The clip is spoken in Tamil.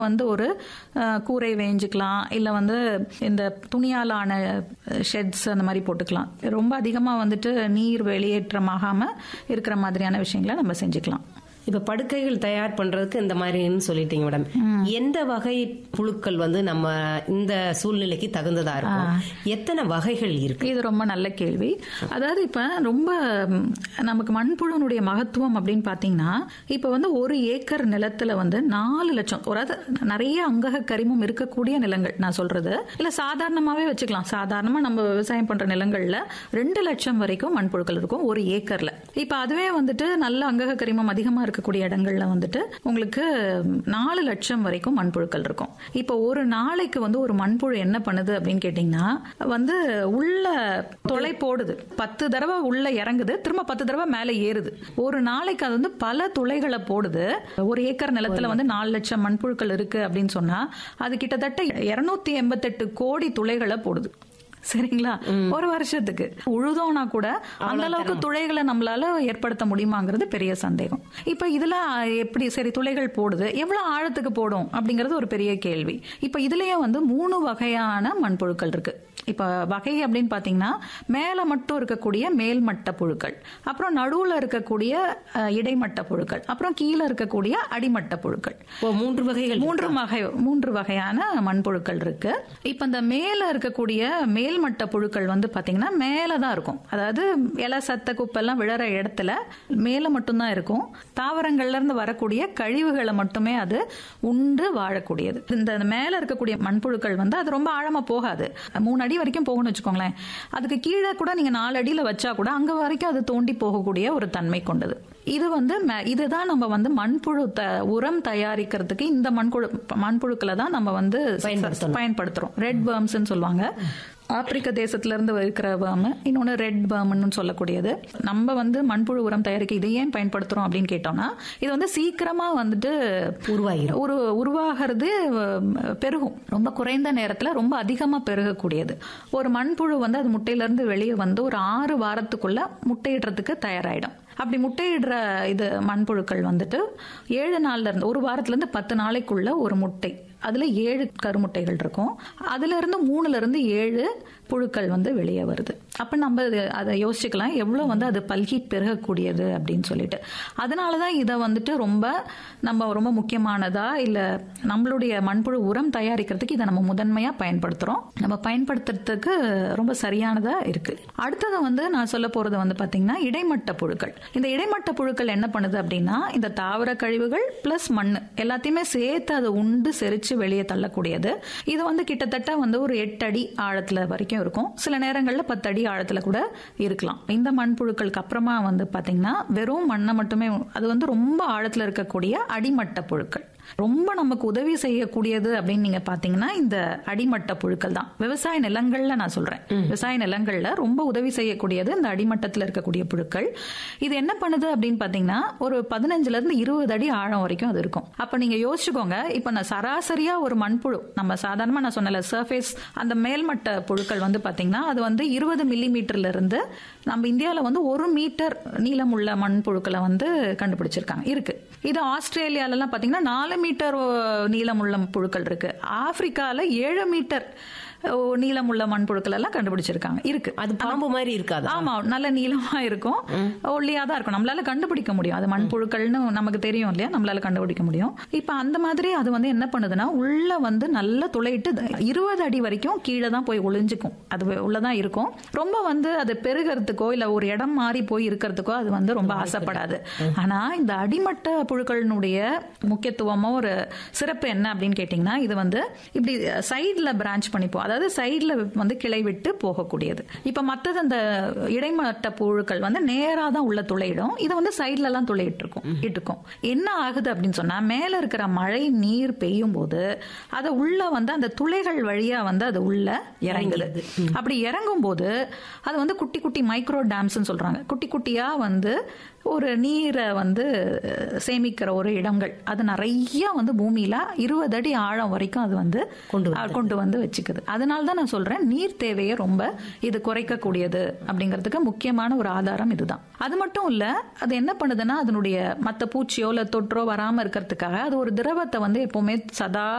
வந்து ஒரு அஹ், கூரை வேஞ்சிக்கலாம் இல்லை வந்து இந்த துணியால் ஆன ஷெட்ஸ் அந்த மாதிரி போட்டுக்கலாம் ரொம்ப அதிகமாக வந்துட்டு நீர் வெளியேற்றமாகாமல் இருக்கிற மாதிரியான விஷயங்களை நம்ம செஞ்சுக்கலாம் இப்ப படுக்கைகள் தயார் பண்றதுக்கு இந்த மாதிரின்னு சொல்லிட்டீங்க மேடம் எந்த வகை புழுக்கள் வந்து நம்ம இந்த சூழ்நிலைக்கு தகுந்ததா இருக்கும் எத்தனை வகைகள் இருக்கு இது ரொம்ப நல்ல கேள்வி அதாவது இப்போ ரொம்ப ம், நமக்கு மண்புழுனுடைய மகத்துவம் அப்படின்னு பார்த்தீங்கன்னா இப்போ வந்து ஒரு ஏக்கர் நிலத்துல வந்து நாலு லட்சம் அதாவது நிறைய அங்கக கரிமம் இருக்கக்கூடிய நிலங்கள் நான் சொல்றது இல்லை சாதாரணமாகவே வச்சுக்கலாம் சாதாரணமாக நம்ம விவசாயம் பண்ற நிலங்கள்ல ரெண்டு லட்சம் வரைக்கும் மண்புழுக்கள் இருக்கும் ஒரு ஏக்கர்ல இப்போ அதுவே வந்துட்டு நல்ல அங்கக கரிமம் அதிகமாக இருக்கக்கூடிய இடங்கள்ல வந்துட்டு உங்களுக்கு ம், நாலு லட்சம் வரைக்கும் மண்புழுக்கள் இருக்கும் இப்போ ஒரு நாளைக்கு வந்து ஒரு மண்புழு என்ன பண்ணுது அப்படின்னு கேட்டிங்கன்னா வந்து உள்ள தொலை போடுது பத்து தடவை உள்ள இறங்குது திரும்ப பத்து தடவை மேலே ஏறுது ஒரு நாளைக்கு அது வந்து பல துளைகளை போடுது ஒரு ஏக்கர் நிலத்துல வந்து நாலு லட்சம் மண்புழுக்கள் இருக்கு அப்படின்னு சொன்னா அது கிட்டத்தட்ட இருநூத்தி எண்பத்தெட்டு கோடி துளைகளை போடுது சரிங்களா ஒரு வருஷத்துக்கு உழுதோம்னா கூட அந்த அளவுக்கு துளைகளை நம்மளால ஏற்படுத்த முடியுமாங்கிறது பெரிய சந்தேகம் இப்ப இதுல எப்படி சரி துளைகள் போடுது எவ்வளவு ஆழத்துக்கு போடும் அப்படிங்கிறது ஒரு பெரிய கேள்வி இப்ப இதுலயே வந்து மூணு வகையான மண்புழுக்கள் இருக்கு இப்ப வகை அப்படின்னு பாத்தீங்கன்னா மேல மட்டும் இருக்கக்கூடிய மேல்மட்ட புழுக்கள் அப்புறம் நடுவுல இருக்கக்கூடிய அஹ், இடைமட்ட புழுக்கள் அப்புறம் கீழே இருக்கக்கூடிய அடிமட்ட புழுக்கள் ஓ மூன்று வகைகள் மூன்று வகை மூன்று வகையான மண்புழுக்கள் இருக்கு இப்ப இந்த மேல இருக்கக்கூடிய மேல்மட்ட புழுக்கள் வந்து பாத்தீங்கன்னா மேல தான் இருக்கும் அதாவது இலை சத்த குப்பெல்லாம் விழற இடத்துல மேல மட்டும்தான் இருக்கும் தாவரங்கள்ல இருந்து வரக்கூடிய கழிவுகளை மட்டுமே அது உண்டு வாழக்கூடியது இந்த மேல இருக்கக்கூடிய மண்புழுக்கள் வந்து அது ரொம்ப ஆழமா போகாது மூணு அடி வரைக்கும் போகணும்னு வச்சுக்கோங்களேன் அதுக்கு கீழே கூட நீங்க நாலு அடியில வச்சா கூட அங்க வரைக்கும் அது தோண்டி போகக்கூடிய ஒரு தன்மை கொண்டது இது வந்து ம- இதுதான் நம்ம வந்து மண்புழு த உரம் தயாரிக்கிறதுக்கு இந்த மண்புழு மண்புழுக்களை தான் நம்ம வந்து பயன்படுத்தணும். பயன்படுத்துறோம் ரெட் வேர்ம்ஸ்னு சொல்லுவாங்க ஆப்பிரிக்க தேசத்துல இருந்து இருக்கிற வேர்ம் இன்னொன்று ரெட் வேர்ம்னு சொல்லக்கூடியது நம்ம வந்து மண்புழு உரம் தயாரிக்க இதை ஏன் பயன்படுத்துறோம் அப்படின்னு கேட்டோம்னா இது வந்து சீக்கிரமா வந்துட்டு உருவாகிரும் ஒரு உருவாகிறது அஹ், பெருகும் ரொம்ப குறைந்த நேரத்துல ரொம்ப அதிகமா பெருகக்கூடியது ஒரு மண்புழு வந்து அது முட்டையில இருந்து வெளியே வந்து ஒரு ஆறு வாரத்துக்குள்ள முட்டையிடுறதுக்கு தயாராயிடும் அப்படி முட்டையிடுற இது மண்புழுக்கள் வந்துட்டு ஏழு நாள்ல இருந்து ஒரு வாரத்துல இருந்து பத்து நாளைக்குள்ள ஒரு முட்டை அதுல ஏழு கருமுட்டைகள் இருக்கும் அதுல இருந்து மூணுல இருந்து ஏழு புழுக்கள் வந்து வெளியே வருது அப்ப நம்ம அது- அதை யோசிச்சுக்கலாம் எவ்வளவு வந்து அது பல்கி பெருகக்கூடியது அப்படின்னு சொல்லிட்டு அதனாலதான் இதை வந்துட்டு ரொம்ப நம்ம ரொம்ப முக்கியமானதா இல்ல நம்மளுடைய மண்புழு உரம் தயாரிக்கிறதுக்கு இதை நம்ம முதன்மையா பயன்படுத்துறோம் நம்ம பயன்படுத்துறதுக்கு ரொம்ப சரியானதா இருக்கு அடுத்தது வந்து நான் சொல்ல போறது வந்து பாத்தீங்கன்னா இடைமட்ட புழுக்கள் இந்த இடைமட்ட புழுக்கள் என்ன பண்ணுது அப்படின்னா இந்த தாவர கழிவுகள் பிளஸ் மண் எல்லாத்தையுமே சேர்த்து அதை உண்டு செரிச்சு வெளியே தள்ளக்கூடியது இது வந்து கிட்டத்தட்ட வந்து ஒரு எட்டு அடி ஆழத்துல வரைக்கும் இருக்கும் சில நேரங்கள்ல பத்து அடி ஆழத்துல கூட இருக்கலாம் இந்த மண்புழுக்களுக்கு அப்புறமா வந்து பாத்தீங்கன்னா வெறும் மண்ணை மட்டுமே அது வந்து ரொம்ப ஆழத்துல இருக்கக்கூடிய அடிமட்ட புழுக்கள் ரொம்ப நமக்கு உதவி செய்யக்கூடியது அப்படின்னு நீங்க பாத்தீங்கன்னா இந்த அடிமட்ட புழுக்கள் தான் விவசாய நிலங்கள்ல நான் சொல்றேன் விவசாய நிலங்கள்ல ரொம்ப உதவி செய்யக்கூடியது இந்த அடிமட்டத்துல இருக்கக்கூடிய புழுக்கள் இது என்ன பண்ணுது அப்படின்னு பாத்தீங்கன்னா ஒரு பதினஞ்சுல இருந்து இருபது அடி ஆழம் வரைக்கும் அது இருக்கும் அப்ப நீங்க யோசிச்சுக்கோங்க இப்ப நான் சராசரியா ஒரு மண்புழு நம்ம சாதாரணமா நான் சொன்னல சர்ஃபேஸ் அந்த மேல்மட்ட புழுக்கள் வந்து பாத்தீங்கன்னா அது வந்து இருபது மில்லி மீட்டர்ல இருந்து நம்ம இந்தியாவில் வந்து ஒரு மீட்டர் நீளமுள்ள மண்புழுக்களை வந்து கண்டுபிடிச்சிருக்காங்க இருக்கு இது ஆஸ்திரேலியாலலாம் பாத்தீங்கன்னா நாலு மீட்டர் நீளமுள்ள புழுக்கள் இருக்கு ஆப்பிரிக்கால ஏழு மீட்டர் ஓ, நீளமுள்ள மண்புழுக்கள் எல்லாம் கண்டுபிடிச்சிருக்காங்க இருக்கு அது பாம்பு மாதிரி இருக்காதா ஆமா நல்ல நீளமா இருக்கும் ஒல்லியா தான் இருக்கும் நம்மளால கண்டுபிடிக்க முடியும் அது மண்புழுக்கள்னு நமக்கு தெரியும் இல்லையா நம்மளால கண்டுபிடிக்க முடியும் இப்ப அந்த மாதிரி அது வந்து என்ன பண்ணுதுன்னா உள்ள வந்து நல்ல துளையிட்டு இருபது அடி வரைக்கும் கீழே தான் போய் ஒளிஞ்சுக்கும் அது உள்ளதான் இருக்கும் ரொம்ப வந்து அது பெருகிறதுக்கோ இல்ல ஒரு இடம் மாறி போய் இருக்கிறதுக்கோ அது வந்து ரொம்ப ஆசைப்படாது ஆனா இந்த அடிமட்ட புழுக்களினுடைய முக்கியத்துவமோ ஒரு சிறப்பு என்ன அப்படின்னு கேட்டீங்கன்னா இது வந்து இப்படி சைடுல பிரான்ச் பண்ணிப்போம் அதாவது சைடுல வந்து கிளை விட்டு போகக்கூடியது இப்ப மத்தது அந்த இடைமட்ட புழுக்கள் வந்து நேரா தான் உள்ள துளையிடும் இது வந்து சைடுல எல்லாம் துளையிட்டு இருக்கும் இட்டுக்கும் என்ன ஆகுது அப்படின்னு சொன்னா மேல இருக்கிற மழை நீர் பெய்யும் போது அது உள்ள வந்து அந்த துளைகள் வழியா வந்து அது உள்ள இறங்குது அப்படி இறங்கும் போது அது வந்து குட்டி குட்டி மைக்ரோ டேம்ஸ் சொல்றாங்க குட்டி குட்டியா வந்து ஒரு நீரை வந்து சேமிக்கிற ஒரு இடங்கள் அது நிறைய வந்து பூமியில இருபது அடி ஆழம் வரைக்கும் அது வந்து கொண்டு அஹ், கொண்டு வந்து வச்சுக்குது அதனால தான் நான் சொல்றேன் நீர் தேவையை ரொம்ப இது குறைக்கக்கூடியது அப்படிங்கிறதுக்கு முக்கியமான ஒரு ஆதாரம் இதுதான் அது மட்டும் இல்ல அது என்ன பண்ணுதுன்னா அதனுடைய மத்த பூச்சியோ இல்ல தொற்றோ வராம இருக்கிறதுக்காக அது ஒரு திரவத்தை வந்து எப்பவுமே சதா